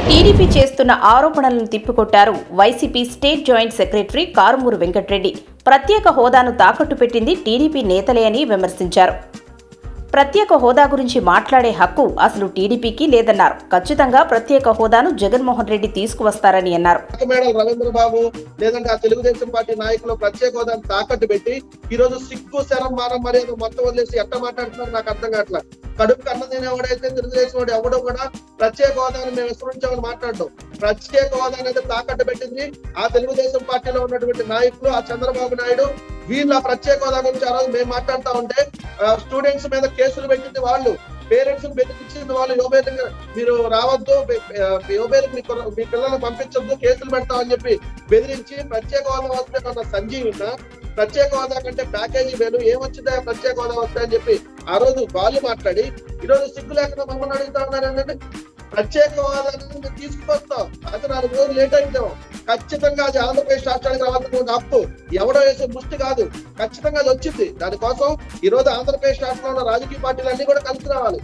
TDP చేస్తున్న ఆరోపణలను తిప్పికొట్టారు YCP state joint secretary Karumuru Venkat Reddy ప్రత్యేక హోదాను తాకట్టు పెట్టింది టీడీపీ నేతలే అని విమర్శించారు ప్రత్యేక హోదా గురించి మాట్లాడే హక్కు అసలు టీడీపీకి లేదన్నారు ఖచ్చితంగా ప్రత్యేక హోదాను జగన్మోహన్ రెడ్డి తీసుకువస్తారని అన్నారు మేడం రవీంద్ర బాబు లేదంటే ఆ తెలుగుదేశం పార్టీ నాయకులు ప్రత్యేక హోదాను తాకట్టు పెట్టి ఈ రోజు సిగ్గు శరం మానం మర్యాద మొత్తం వదిలేసి ఎట్ట మాట్లాడుతున్నారు నాకు అర్థం కావట్లా కడుపు అన్న తినేవాడైతే తెలుగుదేశం వాడు ఎవడో కూడా ప్రత్యేక హోదాను మేము విస్మరించామని మాట్లాడటం ప్రత్యేక హోదా అనేది తాకట్టు పెట్టింది ఆ తెలుగుదేశం పార్టీలో ఉన్నటువంటి నాయకులు ఆ చంద్రబాబు నాయుడు వీళ్ళ ప్రత్యేక హోదా గురించి ఆ రోజు మేము మాట్లాడుతా ఉంటే స్టూడెంట్స్ మీద కేసులు పెట్టింది వాళ్ళు పేరెంట్స్ బెదిరించింది వాళ్ళు యువబేలు మీరు రావద్దు యువబేలు మీ కుర్ర- మీ పిల్లల్ని పంపించొద్దు కేసులు పెడతామని చెప్పి బెదిరించి ప్రత్యేక హోదా వస్తే మన సంజీవిన ప్రత్యేక హోదా కంటే ప్యాకేజీ వేలు ఏమొచ్చిందా ప్రత్యేక హోదా వస్తాయని చెప్పి ఆ రోజు వాళ్ళు మాట్లాడి ఈ రోజు సిగ్గు లేకుండా మమ్మల్ని అడుగుతా ఉన్నారు ఏంటంటే ప్రత్యేక హోదా మేము తీసుకొస్తాం అది నాలుగు రోజులు లేట్ అయిద్దాం ఖచ్చితంగా అది ఆంధ్రప్రదేశ్ రాష్ట్రానికి రావాల్సిన హక్కు ఎవడో వేసే ముష్టి కాదు ఖచ్చితంగా అది వచ్చింది దానికోసం ఈ రోజు ఆంధ్రప్రదేశ్ రాష్ట్రంలో ఉన్న రాజకీయ పార్టీలు అన్ని కూడా కలిసి రావాలి